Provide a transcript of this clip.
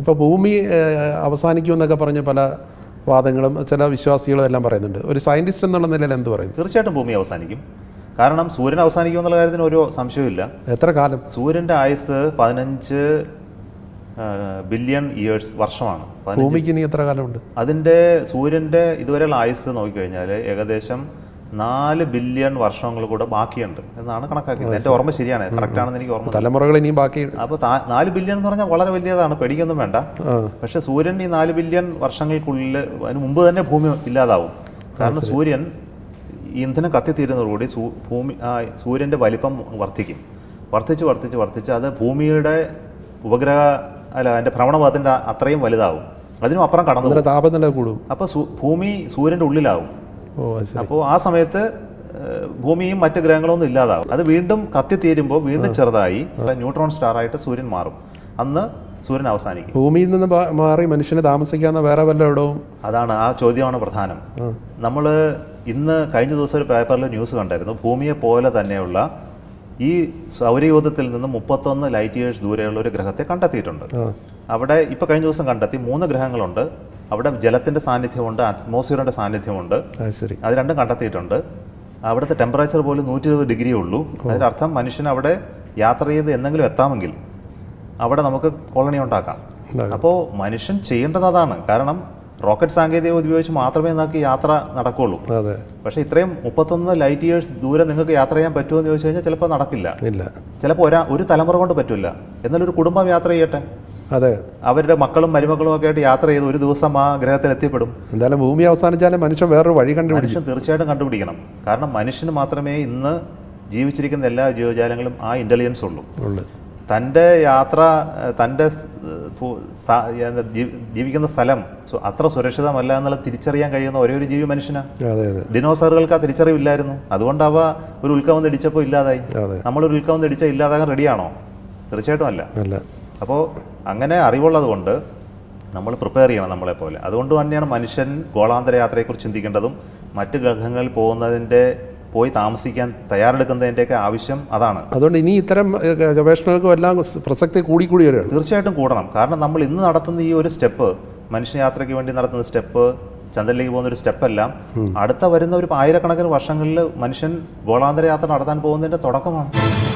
ഇപ്പോൾ ഭൂമി ഏഹ്, അവസാനിക്കുമെന്നൊക്കെ പറഞ്ഞ പല വാദങ്ങളും ചില വിശ്വാസികളും എല്ലാം പറയുന്നുണ്ട് ഒരു സയൻറ്റിസ്റ്റ് എന്നുള്ള നിലയിൽ എന്ത് പറയും തീർച്ചയായിട്ടും ഭൂമി അവസാനിക്കും കാരണം സൂര്യൻ അവസാനിക്കും എന്നുള്ള കാര്യത്തിന് ഒരു സംശയവുമില്ല എത്ര കാലം സൂര്യൻ്റെ ആയുസ് പതിനഞ്ച് ബില്യൺ ഇയേഴ്സ് വർഷമാണ് പതിനഞ്ച് ഭൂമിക്ക് ഇനി എത്ര കാലമുണ്ട് അതിൻ്റെ സൂര്യൻ്റെ ഇതുവരെയുള്ള ആയുസ് നോക്കിക്കഴിഞ്ഞാൽ ഏകദേശം നാല് ബില്യൺ വർഷങ്ങൾ കൂടെ ബാക്കിയുണ്ട് എന്നാണ് കണക്കാക്കുന്നത് എൻ്റെ ഓർമ്മ ശരിയാണ് കറക്റ്റ് ആണെന്ന് എനിക്ക് ഓർമ്മ തലമുറകൾ ഇനിയും ബാക്കി അപ്പോൾ നാല് ബില്യൺ എന്ന് പറഞ്ഞാൽ വളരെ വലിയതാണ് പേടിക്കൊന്നും വേണ്ട ആ പക്ഷേ സൂര്യൻ ഈ നാല് ബില്യൺ വർഷങ്ങൾക്കുള്ളിൽ അതിന് മുമ്പ് തന്നെ ഭൂമി ഇല്ലാതാവും കാരണം സൂര്യൻ ഈ ഇന്ധനം കത്തിത്തീരുന്നതോടുകൂടി സൂ ഭൂമി ആ സൂര്യൻ്റെ വലിപ്പം വർദ്ധിക്കും വർദ്ധിച്ച് വർദ്ധിച്ച് വർദ്ധിച്ച് അത് ഭൂമിയുടെ ഉപഗ്രഹ അല്ല അതിൻ്റെ ഭ്രമണപഥത്തിൻ്റെ അത്രയും വലുതാവും അതിനും അപ്പുറം കടന്നു അന്നേരം താപനില കൂടും അപ്പോൾ ഭൂമി സൂര്യൻ്റെ ഉള്ളിലാവും ഓ അത് ശരി അപ്പോൾ ആ സമയത്ത് ഏഹ്, ഭൂമിയും മറ്റ് ഗ്രഹങ്ങളൊന്നും ഇല്ലാതാവും അത് വീണ്ടും കത്തിത്തീരുമ്പോൾ വീണ്ടും ചെറുതായി ന്യൂട്രോൺ സ്റ്റാറായിട്ട് സൂര്യൻ മാറും അന്ന് സൂര്യൻ അവസാനിക്കും ഭൂമിയിൽ നിന്ന് മാ- മാറി മനുഷ്യന് താമസിക്കാവുന്ന വേറെ വല്ലയിടവും അതാണ് ആ ചോദ്യമാണ് പ്രധാനം നമ്മൾ ഇന്ന് കഴിഞ്ഞ ദിവസം ഒരു പേപ്പറിൽ ന്യൂസ് കണ്ടായിരുന്നു ഭൂമിയെ പോലെ തന്നെയുള്ള ഈ സൗരയൂഥത്തിൽ നിന്ന് മുപ്പത്തൊന്ന് ലൈറ്റ് ഇയേഴ്സ് ദൂരെയുള്ള ഒരു ഗ്രഹത്തെ കണ്ടെത്തിയിട്ടുണ്ട് ആ അവിടെ ഇപ്പോൾ കഴിഞ്ഞ ദിവസം കണ്ടെത്തി മൂന്ന് ഗ്രഹങ്ങളുണ്ട് അവിടെ ജലത്തിൻ്റെ സാന്നിധ്യമുണ്ട് അറ്റ്മോസ്ഫിയറിൻ്റെ സാന്നിധ്യമുണ്ട് അത് ശരി അത് രണ്ടും കണ്ടെത്തിയിട്ടുണ്ട് അവിടുത്തെ ടെമ്പറേച്ചർ പോലും നൂറ്റി ഇരുപത് ഡിഗ്രിയേ ഉള്ളൂ അതിൻ്റെ അർത്ഥം മനുഷ്യൻ അവിടെ യാത്ര ചെയ്ത് എന്തെങ്കിലും എത്താമെങ്കിൽ അവിടെ നമുക്ക് കോളനി ഉണ്ടാക്കാം ഉണ്ടാക്കാം. അപ്പോൾ മനുഷ്യൻ ചെയ്യേണ്ടത് അതാണ് കാരണം റോക്കറ്റ് സാങ്കേതിക ഉപയോഗിച്ച് മാത്രമേ നമുക്ക് യാത്ര നടക്കുകയുള്ളൂ അതെ പക്ഷേ ഇത്രയും മുപ്പത്തൊന്ന് ലൈറ്റ് ഇയേഴ്സ് ദൂരെ നിങ്ങൾക്ക് യാത്ര ചെയ്യാൻ പറ്റുമോ എന്ന് ചോദിച്ചു കഴിഞ്ഞാൽ ചിലപ്പോൾ നടക്കില്ല ഇല്ല ചിലപ്പോൾ ഒരാ ഒരു തലമുറ കൊണ്ട് പറ്റില്ല എന്നാലും ഒരു കുടുംബം യാത്ര ചെയ്യട്ടെ അതെ അവരുടെ മക്കളും മരുമക്കളും ഒക്കെ ആയിട്ട് യാത്ര ചെയ്ത് ഒരു ദിവസം ആ ഗ്രഹത്തിൽ എത്തിപ്പെടും എന്തായാലും ഭൂമി അവസാനിച്ചാലും മനുഷ്യൻ വേറൊരു വഴി കണ്ടുപിടിക്കും മനുഷ്യൻ തീർച്ചയായിട്ടും കണ്ടുപിടിക്കണം കാരണം മനുഷ്യന് മാത്രമേ ഇന്ന് ജീവിച്ചിരിക്കുന്ന എല്ലാ ജീവജാലങ്ങളും ആ ഇൻ്റലിജൻസ് ഉള്ളൂ ഉള്ളു തൻ്റെ യാത്ര ഏഹ്, തൻ്റെ സ്- ഭൂ- സ്ഥ- എന്താ, ജീ- ജീവിക്കുന്ന സ്ഥലം സു- അത്ര സുരക്ഷിതമല്ല എന്നുള്ളത് തിരിച്ചറിയാൻ കഴിയുന്ന ഒരേ ഒരു ജീവി മനുഷ്യനാണ് അതെ അതെ ഡിനോസറുകൾക്ക് ആ തിരിച്ചറിവില്ലായിരുന്നു അതുകൊണ്ട് അവ ഒരു ഉൽക്കം വന്ന് ഇടിച്ചപ്പോൾ ഇല്ലാതായി അതെ നമ്മളൊരു ഉൽക്കം വന്ന് ഇടിച്ചാൽ ഇല്ലാതാകാൻ റെഡിയാണോ തീർച്ചയായിട്ടും അല്ല അല്ല അപ്പോൾ അങ്ങനെ അറിവുള്ളത് കൊണ്ട് നമ്മൾ പ്രിപ്പയർ ചെയ്യണം നമ്മളെ പോലെ അതുകൊണ്ട് തന്നെയാണ് മനുഷ്യൻ ഗോളാന്തര യാത്രയെക്കുറിച്ച് ചിന്തിക്കേണ്ടതും മറ്റ് ഗ്രഹങ്ങളിൽ പോകുന്നതിൻ്റെ പോയി താമസിക്കാൻ തയ്യാറെടുക്കുന്നതിൻ്റെയൊക്കെ ആവശ്യം അതാണ് അതുകൊണ്ട് ഇനി ഇത്തരം ഏ, ഗ- ഗവേഷണങ്ങൾക്കും എല്ലാം സ് പ്രസക്തി കൂടിക്കൂടി വരികയാണ് തീർച്ചയായിട്ടും കൂടണം കാരണം നമ്മൾ ഇന്ന് നടത്തുന്ന ഈ ഒരു സ്റ്റെപ്പ് മനുഷ്യയാത്രയ്ക്ക് വേണ്ടി നടത്തുന്ന സ്റ്റെപ്പ് ചന്ദ്രനിലേക്ക് പോകുന്ന ഒരു സ്റ്റെപ്പെല്ലാം അടുത്ത വരുന്ന ഒരു ആയിരക്കണക്കിന് വർഷങ്ങളിൽ മനുഷ്യൻ ഗോളാന്തര യാത്ര നടത്താൻ പോകുന്നതിൻ്റെ തുടക്കമാണ്